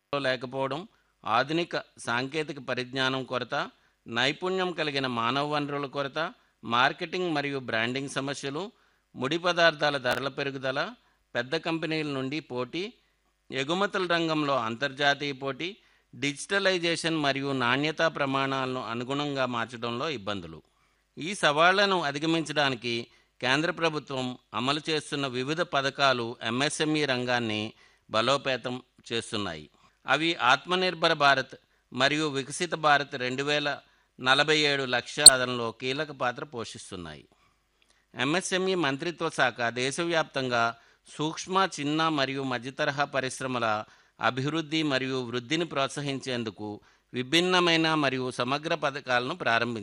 లేకపోవడం ఆధునిక సాంకేతిక పరిజ్ఞానం కొరత నైపుణ్యం కలిగిన మానవ వనరుల కొరత మార్కెటింగ్ మరియు బ్రాండింగ్ సమస్యలు ముడి పదార్థాల ధరల పెరుగుదల పెద్ద కంపెనీల నుండి పోటీ ఎగుమతుల రంగంలో అంతర్జాతీయ పోటీ డిజిటలైజేషన్ మరియు నాణ్యతా ప్రమాణాలను అనుగుణంగా మార్చడంలో ఇబ్బందులు ఈ సవాళ్లను అధిగమించడానికి కేంద్ర ప్రభుత్వం అమలు చేస్తున్న వివిధ పథకాలు ఎంఎస్ఎంఈ రంగాన్ని బలోపేతం చేస్తున్నాయి అవి ఆత్మనిర్భర భారత్ మరియు వికసిత భారత్ రెండు వేల నలభై ఏడు లక్ష్య సాధనలో కీలక పాత్ర పోషిస్తున్నాయి ఎంఎస్ఎంఈ మంత్రిత్వ శాఖ దేశవ్యాప్తంగా సూక్ష్మ చిన్న మరియు మధ్యతరహా పరిశ్రమల అభివృద్ధి మరియు వృద్ధిని ప్రోత్సహించేందుకు విభిన్నమైన మరియు సమగ్ర పథకాలను ప్రారంభించింది